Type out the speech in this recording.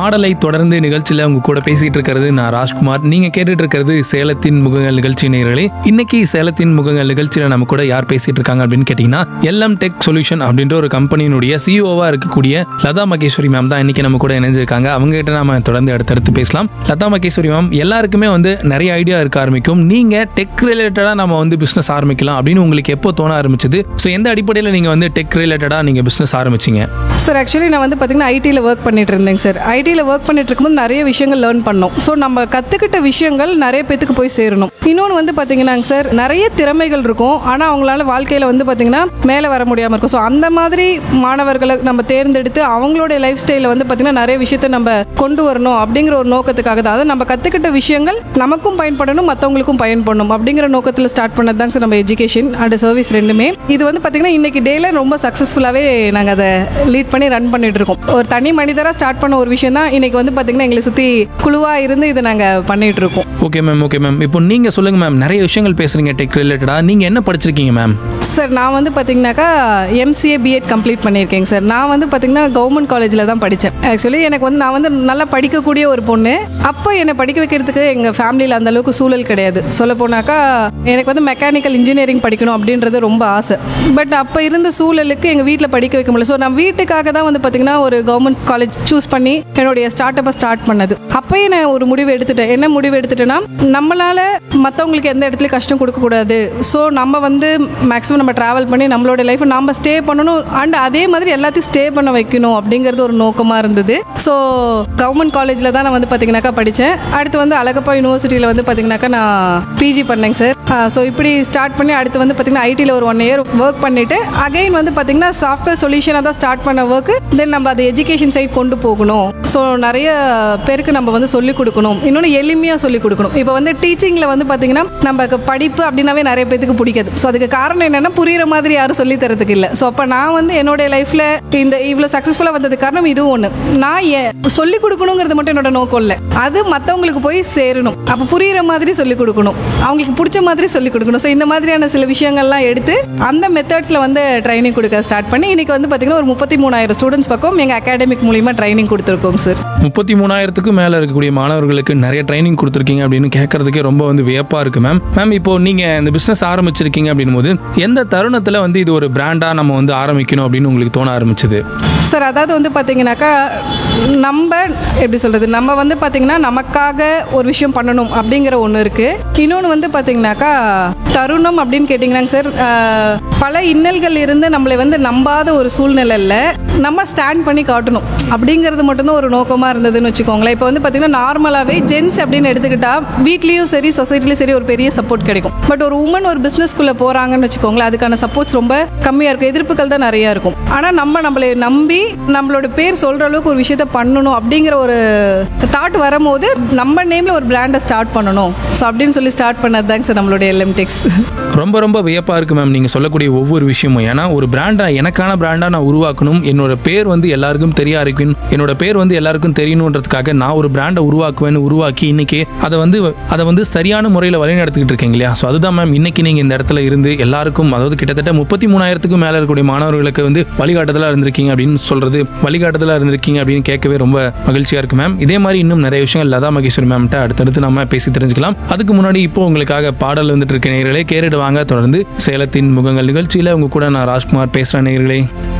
பாடலை தொடர்ந்து நிகழ்ச்சியில உங்க கூட பேசிட்டு இருக்கிறது நான் ராஜ்குமார் நீங்க கேட்டுட்டு இருக்கிறது சேலத்தின் முகங்கள் நிகழ்ச்சி நேயர்களே இன்னைக்கு சேலத்தின் முகங்கள் நிகழ்ச்சியில நம்ம கூட யார் பேசிட்டு இருக்காங்க அப்படின்னு கேட்டீங்கன்னா எல்எம் டெக் சொல்யூஷன் அப்படின்ற ஒரு கம்பெனியினுடைய சிஓவா இருக்கக்கூடிய லதா மகேஸ்வரி மேம் தான் இன்னைக்கு நம்ம கூட இணைஞ்சிருக்காங்க அவங்க கிட்ட நாம தொடர்ந்து அடுத்தடுத்து பேசலாம் லதா மகேஸ்வரி மேம் எல்லாருக்குமே வந்து நிறைய ஐடியா இருக்க ஆரம்பிக்கும் நீங்க டெக் ரிலேட்டடா நம்ம வந்து பிசினஸ் ஆரம்பிக்கலாம் அப்படின்னு உங்களுக்கு எப்போ தோண ஆரம்பிச்சது ஸோ எந்த அடிப்படையில் நீங்க வந்து டெக் ரிலேட்டடா நீங்க பிசினஸ் ஆரம்பிச்சீங்க சார் ஆக்சுவலி நான் வந்து பார்த்தீங்கன்னா ஐடியில் ஒர்க் பண்ணிட்டு இருந்தேங்க சார் ஐடியில் ஒர்க் பண்ணிட்டு இருக்கும்போது நிறைய விஷயங்கள் லேர்ன் பண்ணோம் ஸோ நம்ம கற்றுக்கிட்ட விஷயங்கள் நிறைய பேத்துக்கு போய் சேரணும் இன்னொன்று வந்து பார்த்தீங்கன்னாங்க சார் நிறைய திறமைகள் இருக்கும் ஆனால் அவங்களால வாழ்க்கையில் வந்து பார்த்தீங்கன்னா மேலே வர முடியாமல் இருக்கும் ஸோ அந்த மாதிரி மாணவர்களை நம்ம தேர்ந்தெடுத்து அவங்களுடைய லைஃப் ஸ்டைலில் வந்து பார்த்தீங்கன்னா நிறைய விஷயத்தை நம்ம கொண்டு வரணும் அப்படிங்கிற ஒரு நோக்கத்துக்காக தான் அதை நம்ம கற்றுக்கிட்ட விஷயங்கள் நமக்கும் பயன்படணும் மற்றவங்களுக்கும் பயன்படணும் அப்படிங்கிற நோக்கத்தில் ஸ்டார்ட் பண்ணது தாங்க சார் நம்ம எஜுகேஷன் அண்ட் சர்வீஸ் ரெண்டுமே இது வந்து பார்த்தீங்கன்னா இன்னைக்கு டேல ரொம்ப சக்ஸஸ்ஃபுல்லாகவே நாங்கள் அதை லீட் பண்ணி ரன் பண்ணிட்டு இருக்கோம் ஒரு தனி மனிதராக ஸ்டார்ட் பண்ண ஒரு விஷயம் தான் இன்னைக்கு வந்து பார்த்தீங்கன்னா எங்களை சுற்றி குழுவாக இருந்து இதை நாங்கள் பண்ணிட்டு இருக்கோம் ஓகே மேம் ஓகே மேம் இப்போ நீங்க சொல்லுங்க மேம் நிறைய விஷயங்கள் பேசுறீங்க டெக் ரிலேட்டடா நீங்க என்ன படிச்சிருக்கீங்க மேம் சார் நான் வந்து பார்த்தீங்கன்னாக்கா எம்சிஏ பிஎட் கம்ப்ளீட் பண்ணியிருக்கேங்க சார் நான் வந்து பார்த்தீங்கன்னா கவர்மெண்ட் காலேஜில் தான் படித்தேன் ஆக்சுவலி எனக்கு வந்து நான் வந்து நல்லா படிக்கக்கூடிய ஒரு பொண்ணு அப்போ என்னை படிக்க வைக்கிறதுக்கு எங்கள் ஃபேமிலியில் அந்த அளவுக்கு சூழல் கிடையாது சொல்ல போனாக்கா எனக்கு வந்து மெக்கானிக்கல் இன்ஜினியரிங் படிக்கணும் அப்படின்றது ரொம்ப ஆசை பட் அப்போ இருந்த சூழலுக்கு எங்கள் வீட்டில் படிக்க வைக்க முடியல ஸோ நான் வீட்டுக்காக தான் வந்து பார்த்தீங்கன்னா ஒரு கவர்மெண்ட் காலேஜ் சூஸ் பண்ணி என்னுடைய ஸ்டார்ட் அப்பை ஸ்டார்ட் பண்ணது அப்போயே நான் ஒரு முடிவு எடுத்துட்டேன் என்ன முடிவு எடுத்துட்டேன்னா நம்மளால மற்றவங்களுக்கு எந்த இடத்துலையும் கஷ்டம் கொடுக்கக்கூடாது ஸோ நம்ம வந்து மேக்ஸிமம் நம்ம ட்ராவல் பண்ணி நம்மளோட லைஃப்பை நம்ம ஸ்டே பண்ணணும் அண்ட் அதே மாதிரி எல்லாத்தையும் ஸ்டே பண்ண வைக்கணும் அப்படிங்கிறது ஒரு நோக்கமாக இருந்தது ஸோ கவர்மெண்ட் காலேஜில் தான் நான் வந்து பார்த்தீங்கன்னாக்கா படித்தேன் அடுத்து வந்து அழகப்பா யூனிவர்சிட்டியில் வந்து பார்த்தீங்கன்னாக்கா நான் பிஜி பண்ணேங்க சார் ஸோ இப்படி ஸ்டார்ட் பண்ணி அடுத்து வந்து பார்த்தீங்கன்னா ஐடியில் ஒரு ஒன் இயர் ஒர்க் பண்ணிட்டு அகைன் வந்து பார்த்தீங்கன்னா சாஃப்ட்வேர் சொல்யூஷனாக தான் ஸ்டார்ட் பண்ண ஒர்க் தென் நம்ம அதை எஜுகேஷன் சைட் கொண்டு போகணும் ஸோ நிறைய பேருக்கு நம்ம வந்து சொல்லிக் கொடுக்கணும் இன்னொன்று எளிமையாக சொல்லிக் கொடுக்கணும் இப்போ வந்து டீச்சிங்கில் வந்து பார்த்தீங்கன்னா நமக்கு படிப்பு அப்படின்னாவே நிறைய பேத்துக்கு பிடிக்காது ஸோ அதுக்கு காரணம் என்னன்னா புரியுற மாதிரி யாரும் சொல்லி தரதுக்கு இல்லை ஸோ அப்போ நான் வந்து என்னுடைய லைஃப்பில் இந்த இவ்வளோ சக்ஸஸ்ஃபுல்லாக வந்தது காரணம் இதுவும் ஒன்று நான் ஏ- சொல்லிக் கொடுக்கணுங்கிறது மட்டும் என்னோட நோக்கம் இல்லை அது மற்றவங்களுக்கு போய் சேரணும் அப்போ புரியுற மாதிரி சொல்லிக் கொடுக்கணும் அவங்களுக்கு பிடிச்ச மாதிரி சொல்லிக் கொடுக்கணும் ஸோ இந்த மாதிரியான சில விஷயங்கள்லாம் எடுத்து அந்த மெத்தட்ஸில் வந்து ட்ரைனிங் கொடுக்க ஸ்டார்ட் பண்ணி இன்னைக்கு வந்து பார்த்தீங்கன்னா ஒரு முப்பத்தி மூணாயிரம் ஸ்டூடெண்ட்ஸ் பக்கம் எங்கள் அகாடமிக் மூலியமாக ட்ரைனிங் கொடுத்துருக்கோங்க சார் முப்பத்தி மூணாயிரத்துக்கும் மேல இருக்கக்கூடிய மாணவர்களுக்கு நிறைய ட்ரைனிங் கொடுத்துருக்கீங்க அப்படின்னு கேட்கறதுக்கே ரொம்ப வந்து வியப்பா இருக்கு மேம் மேம் இப்போ நீங்க இந்த பிசினஸ் ஆரம்பிச்சிருக்கீங்க அப்படின் போது எந்த தருணத்துல வந்து இது ஒரு பிராண்டா நம்ம வந்து ஆரம்பிக்கணும் அப்படின்னு உங்களுக்கு தோண ஆரம்பிச்சது சார் அதாவது வந்து பார்த்தீங்கன்னாக்கா நம்ம எப்படி சொல்கிறது நம்ம வந்து பார்த்தீங்கன்னா நமக்காக ஒரு விஷயம் பண்ணணும் அப்படிங்கிற ஒன்று இருக்குது இன்னொன்று வந்து பார்த்தீங்கன்னாக்கா தருணம் அப்படின்னு கேட்டிங்கன்னாங்க சார் ஆஹ், பல இன்னல்கள் இருந்து நம்மளை வந்து நம்பாத ஒரு சூழ்நிலையில் நம்ம ஸ்டாண்ட் பண்ணி காட்டணும் அப்படிங்கிறது மட்டும்தான் ஒரு நோக்கமாக இருந்ததுன்னு வச்சுக்கோங்களேன் இப்போ வந்து பார்த்தீங்கன்னா நார்மலாகவே ஜென்ஸ் அப்படின்னு எடுத்துக்கிட்டா வீட்லேயும் சரி சொசைட்டிலையும் சரி ஒரு பெரிய சப்போர்ட் கிடைக்கும் பட் ஒரு உமன் ஒரு பிஸ்னஸ்க்குள்ளே போகிறாங்கன்னு வச்சுக்கோங்களேன் அதுக்கான சப்போர்ட்ஸ் ரொம்ப கம்மியாக இருக்கும் எதிர்ப்புகள் தான் நிறையா இருக்கும் ஆனால் நம்ம நம்மளை நம்பி நம்மளோட பேர் சொல்கிற அளவுக்கு ஒரு விஷயத்த பண்ணணும் அப்படிங்கிற ஒரு தாட் வரும்போது நம்ம நேமில் ஒரு பிராண்டை ஸ்டார்ட் பண்ணணும் ஸோ அப்படின்னு சொல்லி ஸ்டார்ட் பண்ணது தாங்க சார் நம்மளுடைய எல்எம்டெக்ஸ் ரொம்ப ரொம்ப வியப்பா இருக்கு மேம் நீங்க சொல்லக்கூடிய ஒவ்வொரு விஷயமும் ஏன்னா ஒரு பிராண்டா எனக்கான பிராண்டா நான் உருவாக்கணும் என்னோட பேர் வந்து எல்லாருக்கும் தெரிய இருக்கும் என்னோட பேர் வந்து எல்லாருக்கும் தெரியணுன்றதுக்காக நான் ஒரு பிராண்டை உருவாக்குவேன்னு உருவாக்கி இன்னைக்கு அதை வந்து அதை வந்து சரியான முறையில் வழிநடத்திக்கிட்டு இருக்கீங்க இல்லையா ஸோ அதுதான் மேம் இன்னைக்கு நீங்க இந்த இடத்துல இருந்து எல்லாருக்கும் அதாவது கிட்டத்தட்ட முப்பத்தி மூணாயிரத்துக்கும் மேல இருக்கக்கூடிய மாணவர்களுக்கு வந்து வழிகாட்டுதலா இருந்திருக்கீங்க அப்படின்னு சொல்றது வழிகாட்டுதலா இருந்திருக்கீங்க அப்படின்னு கேட்கவே ரொம்ப மகிழ்ச்சியா இருக்கு மேம் இதே மாதிரி இன்னும் நிறைய விஷயங்கள் லதா மகேஸ்வரி மேம்கிட்ட அடுத்தடுத்து நம்ம பேசி தெரிஞ்சுக்கலாம் அதுக்கு முன்னாடி இப்போ உங்களுக்காக பாடல் வந்துட்டு இருக்க நேயர்களே கேட்டுட்டு வாங்க தொடர்ந்து சேலத்தின் முகங்கள் நிகழ்ச்சியில உங்க கூட நான் ராஜ்குமார் பேசுறேன் நேயர்களே